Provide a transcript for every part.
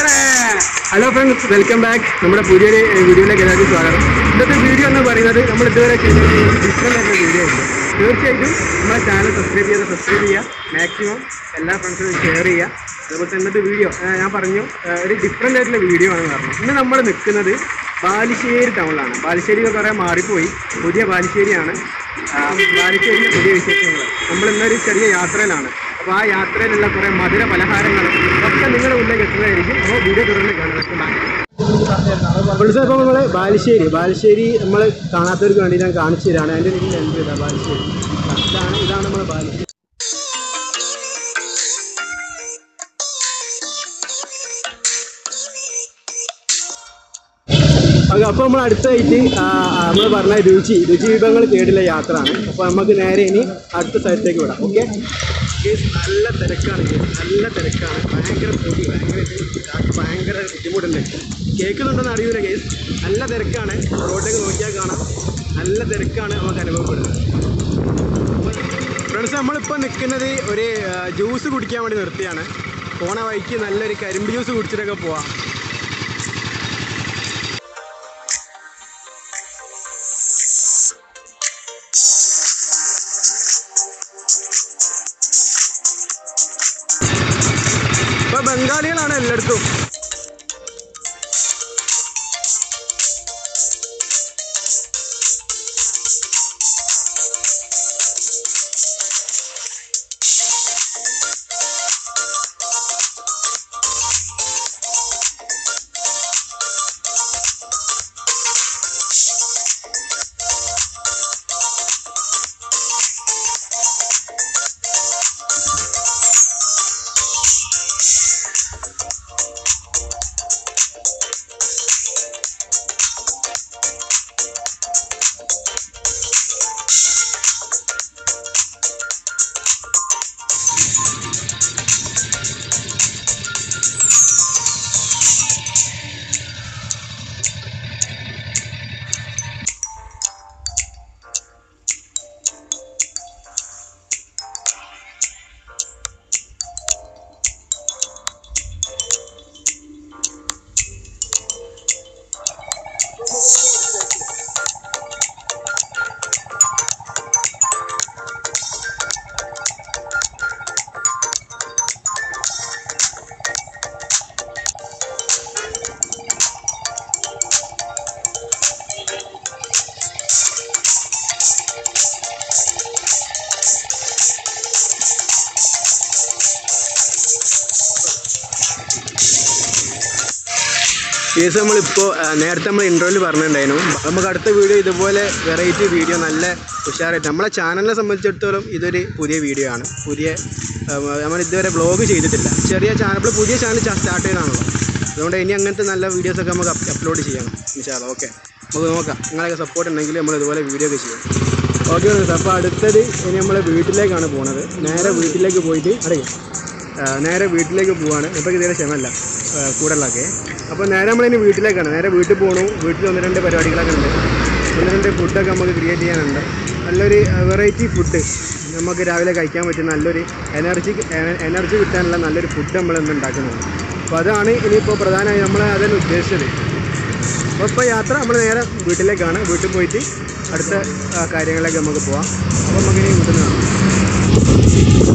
Hello friends welcome back നമ്മുടെ പുതിയൊരു വീഡിയോയിലേക്ക് എല്ലാവർക്കും സ്വാഗതം ഇന്നത്തെ വീഡിയോ എന്ന് പറയുന്നത് നമ്മൾ ഇതുവരെ ചെയ്ത ഡിഫറെൻ്റ് ആയിട്ടുള്ള വീഡിയോ ഉണ്ട് തീർച്ചയായിട്ടും നമ്മുടെ ചാനൽ സബ്സ്ക്രൈബ് ചെയ്ത് സബ്സ്ക്രൈബ് ചെയ്യുക മാക്സിമം എല്ലാ ഫ്രണ്ട്സിനും ഷെയർ ചെയ്യുക അതുപോലെ തന്നെ ഇന്നത്തെ വീഡിയോ ഞാൻ പറഞ്ഞു ആ, ഒരു ഡിഫറെൻ്റ് ആയിട്ടുള്ള വീഡിയോ ആണെന്ന് പറഞ്ഞു ഇന്ന് നമ്മൾ നിൽക്കുന്നത് ബാലുശ്ശേരി ടൗണിലാണ് ബാലുശ്ശേരി കുറേ മാറിപ്പോയി പുതിയ ബാലുശ്ശേരിയാണ് ആ, ബാലുശ്ശേരിയിലെ പുതിയ വിശേഷങ്ങൾ നമ്മൾ ഇന്നൊരു ചെറിയ യാത്രയിലാണ് അപ്പോൾ ആ യാത്രയിലുള്ള കുറേ മധുര പലഹാരങ്ങൾ ഒക്കെ നിങ്ങളുടെ മുന്നിലേക്ക് എത്തുന്നതായിരിക്കും അപ്പോൾ വീഡിയോ തുടർന്ന് കാണുക അപ്പോൾ ഇപ്പോൾ നമ്മൾ ബാലുശ്ശേരി ബാലുശ്ശേരി നമ്മൾ കാണാത്തവർക്ക് വേണ്ടി ഞാൻ കാണിച്ചു തരാണ് അതിൻ്റെ രീതിയിൽ എൻട്രി ചെയ്താൽ ബാലുശ്ശേരി ഇതാണ് ഇതാണ് നമ്മൾ ബാലുശ്ശേരി ഓക്കെ അപ്പോൾ നമ്മൾ അടുത്തായിട്ട് നമ്മൾ പറഞ്ഞ രുചി രുചി വിഭവങ്ങൾ കേട്ടില്ല യാത്രയാണ് അപ്പോൾ നമുക്ക് നേരെ ഇനി അടുത്ത സ്ഥലത്തേക്ക് വിടാം ഓക്കെ നല്ല തിരക്കാണ് guys. നല്ല തിരക്കാണ് ഭയങ്കര പൊടി ഭയങ്കര ഇത് ഭയങ്കര ബുദ്ധിമുട്ടുണ്ട് കേൾക്കുന്നുണ്ടെന്ന് അറിയൂല കേസ് നല്ല തിരക്കാണ് റോഡിലേക്ക് നോക്കിയാൽ കാണാം നല്ല തിരക്കാണ് നമുക്ക് അനുഭവപ്പെടുന്നത് ഫ്രണ്ട്സ് നമ്മളിപ്പോൾ നിൽക്കുന്നത് ഒരു ജ്യൂസ് കുടിക്കാൻ വേണ്ടി നിർത്തിയാണ് പോണ വഴിക്ക് നല്ലൊരു കരിമ്പ് ജ്യൂസ് കുടിച്ചിട്ടൊക്കെ പോവാം ഇപ്പൊ ബംഗാളികളാണ് എല്ലായിടത്തും കേസ് നമ്മളിപ്പോൾ നേരത്തെ നമ്മൾ ഇൻട്രോയിൽ പറഞ്ഞിട്ടുണ്ടായിരുന്നു നമുക്ക് അടുത്ത വീഡിയോ ഇതുപോലെ വെറൈറ്റി വീഡിയോ നല്ല ഉഷാറായിട്ട് നമ്മളെ ചാനലിനെ സംബന്ധിച്ചിടത്തോളം ഇതൊരു പുതിയ വീഡിയോ ആണ് പുതിയ ആ, നമ്മൾ ഇതുവരെ വ്ളോഗ് ചെയ്തിട്ടില്ല ചെറിയ ചാനൽ ഇപ്പോൾ പുതിയ ചാനൽ സ്റ്റാർട്ട് ചെയ്തതാണല്ലോ അതുകൊണ്ട് ഇനി അങ്ങനത്തെ നല്ല വീഡിയോസൊക്കെ നമുക്ക് അപ്ലോഡ് ചെയ്യണം ഇൻഷാല്ല ഓക്കെ നമുക്ക് നോക്കാം നിങ്ങളൊക്കെ സപ്പോർട്ട് ഉണ്ടെങ്കിൽ നമ്മൾ ഇതുപോലെ വീഡിയോ ഒക്കെ ചെയ്യും ഓക്കെ അപ്പോൾ അടുത്തത് ഇനി നമ്മൾ വീട്ടിലേക്കാണ് പോകുന്നത് നേരെ വീട്ടിലേക്ക് പോയിട്ട് അറിയാം ആ, നേരെ വീട്ടിലേക്ക് പോവാണ് ഇപ്പോൾ ഇതേ ക്ഷമല്ല കൂടുതലൊക്കെ അപ്പോൾ നേരെ നമ്മളിനി വീട്ടിലേക്കാണ് നേരെ വീട്ടിൽ പോകണു വീട്ടിൽ ഒന്ന് രണ്ട് പരിപാടികളൊക്കെ ഉണ്ട് ഒന്ന് രണ്ട് ഫുഡൊക്കെ നമുക്ക് ക്രിയേറ്റ് ചെയ്യാനുണ്ട് നല്ലൊരു വെറൈറ്റി ഫുഡ് നമുക്ക് രാവിലെ കഴിക്കാൻ പറ്റുന്ന നല്ലൊരു എനർജി എനർജി കിട്ടാനുള്ള നല്ലൊരു ഫുഡ് നമ്മൾ ഇന്ന് ഉണ്ടാക്കുന്നത് അപ്പോൾ അതാണ് ഇനിയിപ്പോൾ പ്രധാനമായി നമ്മൾ അതിന് ഉദ്ദേശിച്ചത് അപ്പോൾ ഇപ്പോൾ യാത്ര നമ്മൾ നേരെ വീട്ടിലേക്കാണ് വീട്ടിൽ പോയിട്ട് അടുത്ത ആ, കാര്യങ്ങളിലേക്ക് നമുക്ക് പോവാം അപ്പോൾ നമുക്കിനി വീട്ടിൽ നിന്ന് കാണാം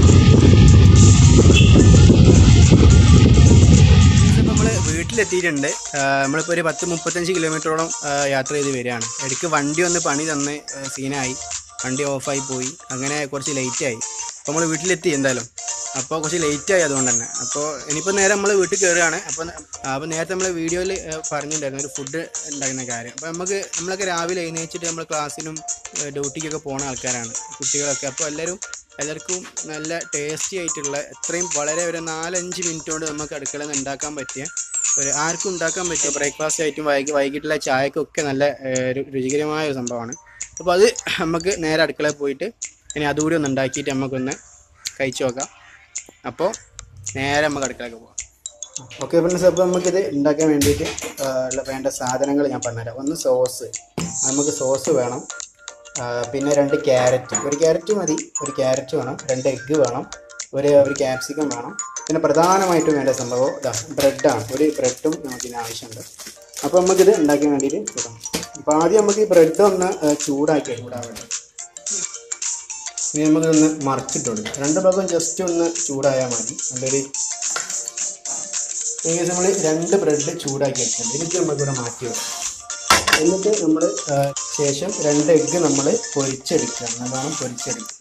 ഇപ്പോൾ നമ്മൾ വീട്ടിലെത്തിയിട്ടുണ്ട് നമ്മളിപ്പോൾ ഒരു പത്ത് മുപ്പത്തഞ്ച് കിലോമീറ്ററോളം ആ, യാത്ര ചെയ്ത് വരികയാണ് ഇടയ്ക്ക് വണ്ടി ഒന്ന് പണി തന്ന് ആ, സീനായി വണ്ടി ഓഫായി പോയി അങ്ങനെ കുറച്ച് ലേറ്റായി അപ്പോൾ നമ്മൾ വീട്ടിലെത്തി എന്തായാലും അപ്പോൾ കുറച്ച് ലേറ്റായി അതുകൊണ്ട് തന്നെ അപ്പോൾ ഇനിയിപ്പോൾ നേരെ നമ്മൾ വീട്ടിൽ കയറുകയാണ് അപ്പോൾ അപ്പോൾ നേരത്തെ നമ്മൾ വീഡിയോയിൽ പറഞ്ഞിട്ടുണ്ടായിരുന്നു ഒരു ഫുഡ് ഉണ്ടാക്കുന്ന കാര്യം അപ്പോൾ നമുക്ക് നമ്മളൊക്കെ രാവിലെ എഴുന്നേച്ചിട്ട് നമ്മൾ ക്ലാസ്സിനും ഡ്യൂട്ടിക്കൊക്കെ പോകുന്ന ആൾക്കാരാണ് കുട്ടികളൊക്കെ അപ്പോൾ എല്ലാവരും എല്ലാവർക്കും നല്ല ടേസ്റ്റി ആയിട്ടുള്ള എത്രയും വളരെ ഒരു നാലഞ്ച് മിനിറ്റ് കൊണ്ട് നമുക്ക് അടുക്കളയിൽ നിന്ന് ഉണ്ടാക്കാൻ പറ്റിയ ഒരു ആർക്കും ഉണ്ടാക്കാൻ പറ്റിയ ബ്രേക്ക്ഫാസ്റ്റ് ആയിട്ടും വൈകി വൈകിട്ടുള്ള ചായക്കൊക്കെ നല്ല ഏഹ്, ഒരു രുചികരമായ ഒരു സംഭവമാണ് അപ്പോൾ അത് നമുക്ക് നേരെ അടുക്കളയിൽ പോയിട്ട് ഇനി അതുകൂടി ഒന്ന് ഉണ്ടാക്കിയിട്ട് നമുക്കൊന്ന് കഴിച്ചു നോക്കാം അപ്പോൾ നേരെ നമുക്ക് അടുക്കളയ്ക്ക് പോകാം ഓക്കെ ഫ്രണ്ട്സ് അപ്പോൾ നമുക്കിത് ഉണ്ടാക്കാൻ വേണ്ടിയിട്ട് ആ, ഉള്ള വേണ്ട സാധനങ്ങൾ ഞാൻ പറഞ്ഞുതരാം ഒന്ന് സോസ് നമുക്ക് സോസ് വേണം ആ, പിന്നെ രണ്ട് ക്യാരറ്റ് ഒരു ക്യാരറ്റ് മതി ഒരു ക്യാരറ്റ് വേണം രണ്ട് എഗ്ഗ് വേണം ഒരു ഒരു ക്യാപ്സിക്കം വേണം പിന്നെ പ്രധാനമായിട്ടും വേണ്ട സംഭവം ഇതാ ബ്രെഡാണ് ഒരു ബ്രെഡും നമുക്കിതിന് ആവശ്യമുണ്ട് അപ്പോൾ നമുക്കിത് ഉണ്ടാക്കാൻ വേണ്ടിയിട്ട് തുടങ്ങാം അപ്പോൾ ആദ്യം നമുക്ക് ഈ ബ്രെഡ് ഒന്ന് ഏഹ്, ചൂടാക്കി ചൂടാവട്ടെ ഇനി നമുക്കൊന്ന് മറിച്ചിട്ട് കൊടുക്കാം രണ്ട് ഭാഗം ജസ്റ്റ് ഒന്ന് ചൂടായാൽ മതി നല്ലൊരു ഏകദേശം നമ്മൾ രണ്ട് ബ്രെഡ് ചൂടാക്കി എടുക്കുന്നുണ്ട് എനിക്ക് നമുക്കിവിടെ മാറ്റി വെക്കാം എന്നിട്ട് നമ്മൾ ശേഷം രണ്ട് എഗ്ഗ് നമ്മൾ പൊരിച്ചെടുക്കുക നല്ലോണം പൊരിച്ചെടുക്കുക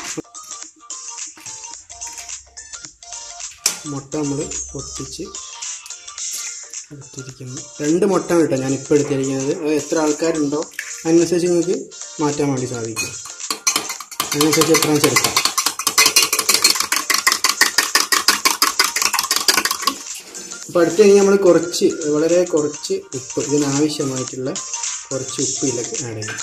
മുട്ട നമ്മൾ പൊട്ടിച്ച് എടുത്തിരിക്കുന്നു രണ്ട് മുട്ടയാണ് കേട്ടോ ഞാനിപ്പോൾ എടുത്തിരിക്കുന്നത് അത് എത്ര ആൾക്കാരുണ്ടോ അതിനനുസരിച്ച് നിങ്ങൾക്ക് മാറ്റാൻ വേണ്ടി സാധിക്കും അതിനനുസരിച്ച് എത്ര എടുക്കാം അപ്പോൾ അടുത്ത് കഴിഞ്ഞ് നമ്മൾ കുറച്ച് വളരെ കുറച്ച് ഉപ്പ് ഇതിനാവശ്യമായിട്ടുള്ള കുറച്ച് ഉപ്പ് ഇതിലേക്ക് ആഡ് ചെയ്യും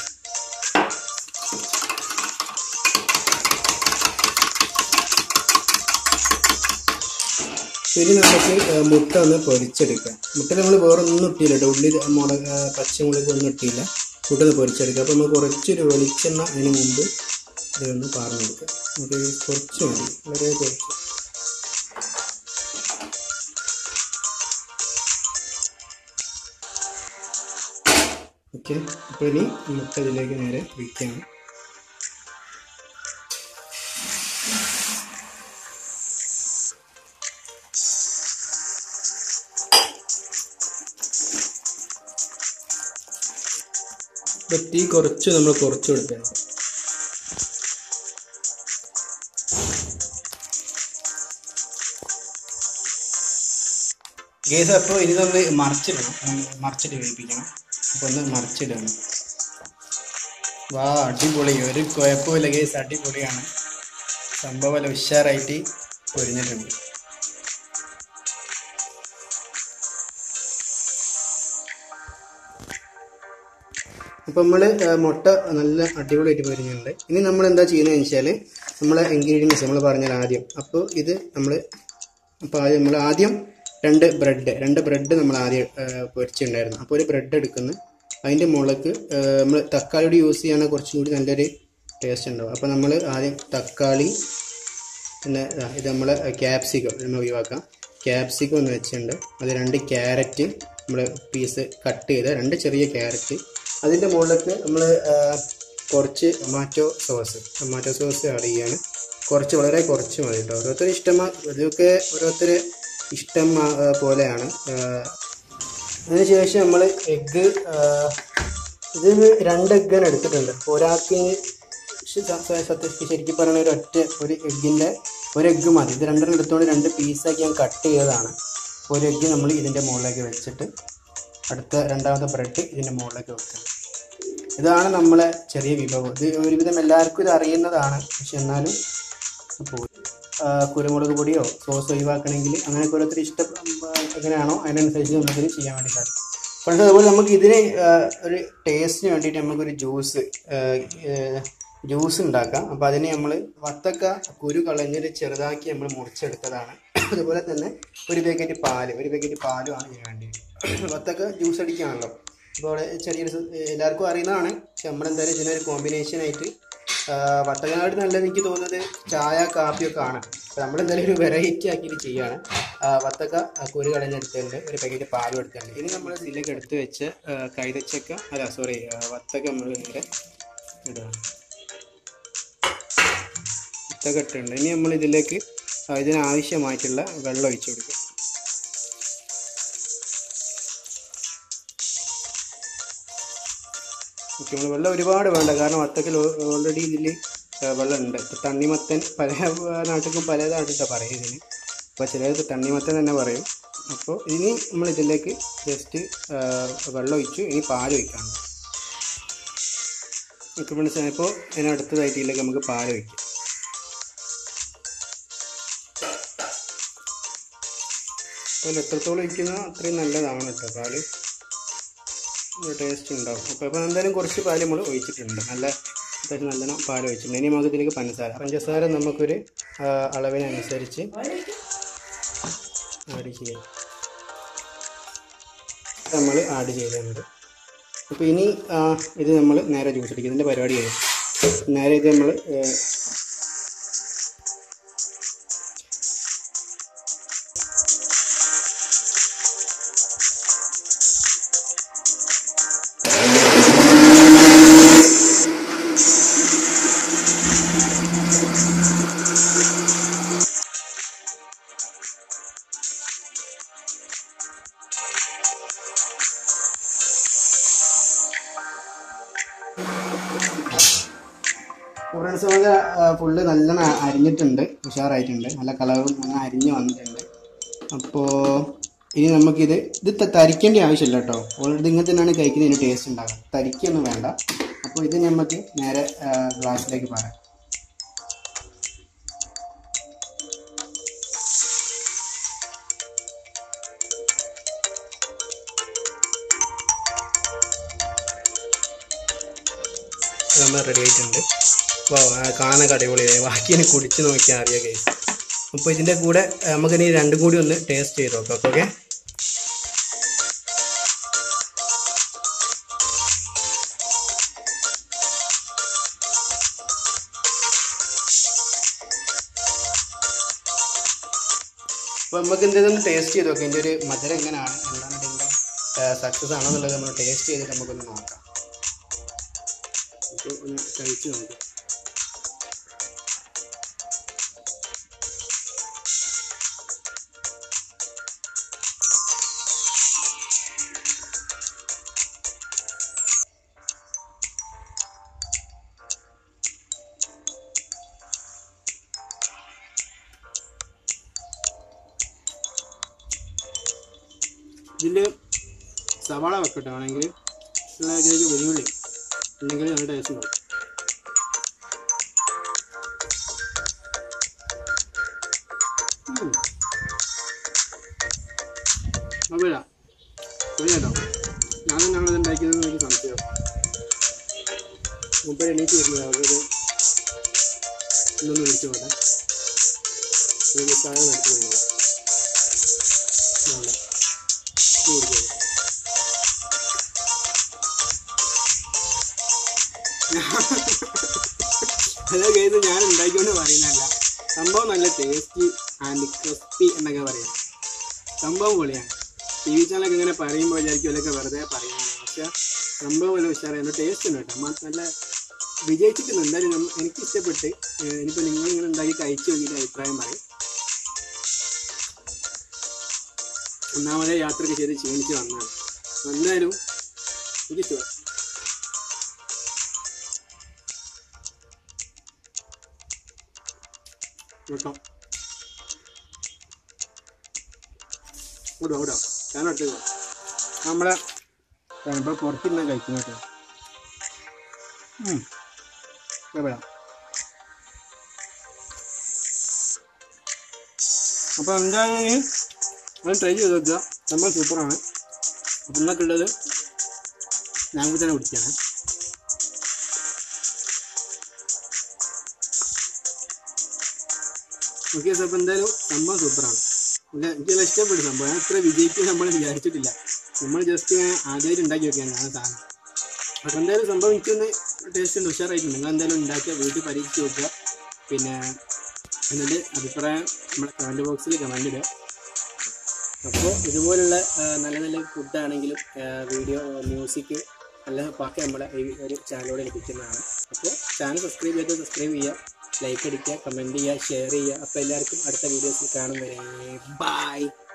ഇനി നമുക്ക് ഏഹ്, മുട്ട ഒന്ന് പൊരിച്ചെടുക്കാം മുട്ട നമ്മൾ വേറെ ഒന്നും ഇട്ടില്ല കേട്ടോ ഉള്ളി മുളക് ഏഹ്, പച്ചമുളക് ഒന്നും ഇട്ടില്ല മുട്ട ഒന്ന് പൊരിച്ചെടുക്കുക അപ്പോൾ നമുക്ക് കുറച്ചൊരു വെളിച്ചെണ്ണ അതിന് മുമ്പ് ഇതൊന്ന് പാർന്നു കൊടുക്കാം നമുക്ക് കുറച്ച് മതി വളരെ കുറച്ച് ഓക്കെ അപ്പോൾ ഇനി മുട്ട ഇതിലേക്ക് നേരെ ഒഴിക്കുകയാണ് ഇപ്പൊ തീ കുറച്ച് നമ്മൾ കുറച്ച് കൊടുക്കണം ഗേസ് അപ്പോൾ ഇതൊന്ന് മറിച്ചിടണം ഉം, മറിച്ചിട്ട് വേവിപ്പിക്കണം അപ്പോൾ ഒന്ന് മറിച്ചിടണം വാ അടിപൊളി ഒരു കുഴപ്പമില്ല ഗേസ് അടിപൊളിയാണ് സംഭവം ഉഷാറായിട്ട് പൊരിഞ്ഞിട്ടുണ്ട് അപ്പോൾ നമ്മൾ മുട്ട നല്ല അടിപൊളിയായിട്ട് പൊരിഞ്ഞിട്ടുണ്ട് ഇനി നമ്മൾ എന്താ ചെയ്യുന്നത് വെച്ചാൽ നമ്മളെ ഇൻഗ്രീഡിയൻസ് നമ്മൾ പറഞ്ഞാൽ ആദ്യം അപ്പോൾ ഇത് നമ്മൾ അപ്പോൾ ആദ്യം നമ്മൾ ആദ്യം രണ്ട് ബ്രെഡ് രണ്ട് ബ്രെഡ് നമ്മൾ ആദ്യം ആ, പൊരിച്ചിട്ടുണ്ടായിരുന്നു അപ്പോൾ ഒരു ബ്രെഡ് എടുക്കുന്നു അതിൻ്റെ മുളക്ക് നമ്മൾ തക്കാളിയോട് യൂസ് ചെയ്യുകയാണെങ്കിൽ കുറച്ചും കൂടി നല്ലൊരു ടേസ്റ്റ് ഉണ്ടാവും അപ്പോൾ നമ്മൾ ആദ്യം തക്കാളി പിന്നെ ദാ ഇത് നമ്മൾ ക്യാപ്സിക്കം നമ്മൾ ഒഴിവാക്കാം ക്യാപ്സിക്കം ഒന്ന് വെച്ചിട്ടുണ്ട് അത് രണ്ട് ക്യാരറ്റ് നമ്മൾ പീസ് കട്ട് ചെയ്ത രണ്ട് ചെറിയ ക്യാരറ്റ് അതിൻ്റെ മുകളിലേക്ക് നമ്മൾ കുറച്ച് tomato sauce tomato sauce add ചെയ്യാണ് കുറച്ച് വളരെ കുറച്ച് മതി കേട്ടോ ഓരോരുത്തർ ഇഷ്ടമാ ഇതൊക്കെ ഓരോരുത്തർ ഇഷ്ടം ആ, പോലെയാണ് ആ, അതിനുശേഷം നമ്മൾ എഗ്ഗ് ഇത് രണ്ട് എഗ്ഗാണ് എടുത്തിട്ടുണ്ട് അപ്പോൾ ഒരാൾക്ക് ശ- സ- സത്യം ശരിക്കും പറയുന്ന ഒരു ഒറ്റ ഒരു എഗ്ഗിൻ്റെ ഒരു എഗ്ഗ് മതി ഇത് രണ്ടെണ്ണം എടുത്തുകൊണ്ട് രണ്ട് പീസാക്കി ഞാൻ കട്ട് ചെയ്തതാണ് ഒരു എഗ്ഗ് നമ്മൾ ഇതിൻ്റെ മുകളിലേക്ക് വെച്ചിട്ട് അടുത്ത രണ്ടാമത്തെ ബ്രെഡ് ഇതിൻ്റെ മുകളിലേക്ക് വെക്കണം ഇതാണ് നമ്മളെ ചെറിയ വിഭവം ഇത് ഒരുവിധം എല്ലാവർക്കും ഇത് അറിയുന്നതാണ് പക്ഷെ എന്നാലും അപ്പോൾ ആ, കുരുമുളക് പൊടിയോ സോസ് ഒഴിവാക്കണമെങ്കിൽ അങ്ങനെയൊക്കെ ഓരോരുത്തർ ഇഷ്ടം ആ, എങ്ങനെയാണോ അതിനനുസരിച്ച് നമുക്കിത് ചെയ്യാൻ വേണ്ടി സാധിക്കും പക്ഷേ അതുപോലെ നമുക്ക് ഇതിന് ആ, ഒരു ടേസ്റ്റിന് വേണ്ടിയിട്ട് നമുക്കൊരു ജ്യൂസ് ജ്യൂസ് ഉണ്ടാക്കാം അപ്പോൾ അതിന് നമ്മൾ വത്തക്ക കുരു കളഞ്ഞിട്ട് ചെറുതാക്കി നമ്മൾ മുറിച്ചെടുത്തതാണ് അതുപോലെ തന്നെ ഒരു പാക്കറ്റ് പാല് ഒരു പാക്കറ്റ് പാലും ആണ് ഇതിന് വേണ്ടി വത്തക്ക ജ്യൂസ് അടിക്കുകയാണല്ലോ അപ്പോൾ അവിടെ ചെറിയൊരു സ- എല്ലാവർക്കും അറിയുന്നതാണ് പക്ഷെ നമ്മളെന്തായാലും ഇതിനൊരു കോമ്പിനേഷനായിട്ട് വത്തക്കനായിട്ട് നല്ലത് എനിക്ക് തോന്നുന്നത് ചായ കാപ്പിയൊക്കെ ആണ് അപ്പോൾ നമ്മളെന്തായാലും ഒരു വെറൈറ്റി ആക്കിയിട്ട് ചെയ്യാണ് ആ, വത്തക്ക ആ, കുരു കളഞ്ഞെടുത്തിട്ടുണ്ട് ഒരു പാക്കറ്റ് പാലും എടുത്തിട്ടുണ്ട് ഇനി നമ്മൾ ഇതിലേക്ക് എടുത്ത് വെച്ച് ആ, കൈതച്ചക്ക അല്ല സോറി വത്തക്ക നമ്മൾ നേരെ ഇടുകയാണ് വത്തക്ക ഇട്ടിട്ടുണ്ട് ഇനി നമ്മൾ ഇതിലേക്ക് ആ, ഇതിനാവശ്യമായിട്ടുള്ള വെള്ളം ഒഴിച്ചു കൊടുക്കും ഓക്കെ നമ്മൾ വെള്ളം ഒരുപാട് വേണ്ട കാരണം വത്തക്കൽ ഓൾറെഡി ഇതിൽ വെള്ളം ഉണ്ട് ഇപ്പോൾ തണ്ണിമത്തൻ പല നാട്ടിലും പല നാട്ടിലാണ് പറയും ഇതിന് അപ്പോൾ ചിലത് തണ്ണിമത്തൻ തന്നെ പറയും അപ്പോൾ ഇനി നമ്മൾ ഇതിലേക്ക് ജസ്റ്റ് വെള്ളം ഒഴിച്ചു ഇനി പാൽ ഒഴിക്കാണ്ട് ഓക്കെ മനസ്സിലായി ഇപ്പോൾ ഇതിനടുത്തതായിട്ട് ഇതിലേക്ക് നമുക്ക് പാൽ ഒഴിക്കാം അപ്പോൾ എത്രത്തോളം ഒഴിക്കുന്നോ അത്രയും നല്ലതാണ് കേട്ടോ പാല് ടേസ്റ്റ് ഉണ്ടാവും അപ്പോൾ ഇപ്പോൾ എന്തായാലും കുറച്ച് പാല് നമ്മൾ ഒഴിച്ചിട്ടുണ്ട് നല്ല അത്യാവശ്യം നല്ലോണം പാൽ ഒഴിച്ചിട്ടുണ്ട് ഇനി നമുക്ക് ഇതിലേക്ക് പഞ്ചസാര പഞ്ചസാര നമുക്കൊരു ആ, അളവിനനുസരിച്ച് ആഡ് ചെയ്യാം നമ്മൾ ആഡ് ചെയ്തിട്ടുണ്ട് അപ്പോൾ ഇനി ആ, ഇത് നമ്മൾ നേരെ ജ്യൂസ് അടിക്കും ഇതിൻ്റെ പരിപാടി ചെയ്യും നേരെ ഇത് നമ്മൾ ഫ്രണ്ട്സ് നമുക്ക് ഫുള്ള് നല്ലോണം അരിഞ്ഞിട്ടുണ്ട് ഉഷാറായിട്ടുണ്ട് നല്ല കളറും അങ്ങനെ അരിഞ്ഞ് വന്നിട്ടുണ്ട് അപ്പോൾ ഇനി നമുക്കിത് ഇത് ത- തരിക്കേണ്ട ആവശ്യമില്ല കേട്ടോ ഓൾറെഡി ഇങ്ങനെ തന്നെയാണ് കഴിക്കുന്നതിന് ടേസ്റ്റ് ഉണ്ടാകുക തരിക്കൊന്നും വേണ്ട അപ്പോൾ ഇത് നമുക്ക് നേരെ ഗ്ലാസ്സിലേക്ക് പറയാം നമ്മൾ റെഡി ആയിട്ടുണ്ട് അപ്പോൾ കാണാനൊക്കെ അടിപൊളിയായി ബാക്കി ഇനി കുടിച്ച് നോക്കിയാൽ അറിയാം കേസ് അപ്പോൾ ഇതിൻ്റെ കൂടെ ആ, നമുക്കിനി രണ്ടും കൂടി ഒന്ന് ടേസ്റ്റ് ചെയ്ത് നോക്കാം ഓക്കെ അപ്പോൾ നമുക്ക് എന്തെങ്കിലും ടേസ്റ്റ് ചെയ്ത് നോക്കാം ഇതിൻ്റെ ഒരു മധുരം എങ്ങനെയാണ് എന്താണ് ഇതിൻ്റെ സക്സസ് ആണോ എന്നുള്ളത് നമ്മൾ ടേസ്റ്റ് ചെയ്തിട്ട് നമുക്കൊന്ന് നോക്കാം അപ്പോൾ ഒന്ന് കഴിച്ച് നോക്കാം ഇതിൽ സവാള വെക്കട്ടെ ആണെങ്കിൽ ഇതിലേക്ക് വെല്ലുവിളി ഉണ്ടെങ്കിൽ നല്ല ടേസ്റ്റ് ഉണ്ടാവും ഉം. കുഴപ്പമില്ല ശരി കേട്ടോ ഞാൻ തന്നെയാണ് ഇത് ഉണ്ടാക്കിയതെന്ന് എനിക്ക് സംശയം മുമ്പ് എണീറ്റ് വരുന്നത് അതൊരു ഇന്നൊന്ന് വിളിച്ചു പോട്ടെ ഒരു സാധനം നടത്തി വരുന്നത് വേണ്ട ഇത് കുടിച്ചോളൂ. ഹലോ കേസ് ഞാൻ ഉണ്ടാക്കിക്കൊണ്ട് പറയുന്നതല്ല സംഭവം നല്ല ടേസ്റ്റി ആൻഡ് ക്രിസ്പി എന്നൊക്കെ പറയാം സംഭവം പൊളിയാണ് ടി വി ചാനലൊക്കെ ഇങ്ങനെ പറയുമ്പോൾ വിചാരിക്കും ഇതൊക്കെ വെറുതെ പറയുന്നതാണ് പക്ഷെ സംഭവം വല്ല ഉഷാറാണ് ടേസ്റ്റ് ഉണ്ട് കേട്ടോ മ- നല്ല വിജയിച്ചിട്ടുണ്ട് എന്തായാലും നമ്മ- എനിക്ക് ഇഷ്ടപ്പെട്ട് ഏഹ് ഇനിയിപ്പോൾ നിങ്ങൾ ഇങ്ങനെ ഉണ്ടാക്കി കഴിച്ചു നോക്കിയിട്ട് അഭിപ്രായം പറയും ഒന്നാമതേ യാത്രയൊക്കെ ചെയ്ത് ക്ഷീണിച്ച് വന്നതാണ് അപ്പോൾ എന്തായാലും എനിക്ക് ഇഷ്ടമായി കേട്ടോ ഓടോ ഓടോ ഞാൻ അടുത്ത് നമ്മളെ ഇപ്പോൾ പുറത്തിരുന്ന കഴിക്കുന്ന കേട്ടോ എവിടെ അപ്പോൾ എന്തായാലും അത് ട്രൈ ചെയ്ത് നോക്കുക സംഭവം സൂപ്പറാണ് അപ്പം ഇന്നൊക്കെ ഉള്ളത് ഞാൻ തന്നെ കുടിക്കുകയാണ് ഓക്കെ സാർ അപ്പോൾ എന്തായാലും സംഭവം സൂപ്പറാണ് ഇല്ല എനിക്കെല്ലാം ഇഷ്ടപ്പെട്ടു സംഭവം ഞാൻ ഇത്ര വിജയിക്കും നമ്മൾ വിചാരിച്ചിട്ടില്ല നമ്മൾ ജസ്റ്റ് ഇങ്ങനെ ആദ്യമായിട്ട് ഉണ്ടാക്കി നോക്കിയാണ് ഞാൻ സാധനം അപ്പോൾ എന്തായാലും സംഭവം എനിക്കൊന്ന് ടേസ്റ്റ് ഉണ്ട് ഉഷാറായിട്ടുണ്ട് നിങ്ങൾ എന്തായാലും ഉണ്ടാക്കിയ വീട്ടിൽ പരീക്ഷിച്ച് നോക്കുക പിന്നെ എന്നിട്ട് അഭിപ്രായം നമ്മുടെ കമൻറ്റ് ബോക്സിൽ കമൻറ്റ് ഇടുക അപ്പോൾ ഇതുപോലുള്ള ആ, നല്ല നല്ല ഫുഡാണെങ്കിലും വീഡിയോ മ്യൂസിക് എല്ലാം ഒക്കെ നമ്മുടെ ഈ ഒരു ചാനലിലൂടെ ലഭിക്കുന്നതാണ് അപ്പോൾ ചാനൽ സബ്സ്ക്രൈബ് ചെയ്ത് സബ്സ്ക്രൈബ് ചെയ്യുക ലൈക്ക് അടിക്കുക കമൻറ്റ് ചെയ്യുക ഷെയർ ചെയ്യുക അപ്പോൾ എല്ലാവർക്കും അടുത്ത വീഡിയോസിൽ കാണും വരെ ബൈ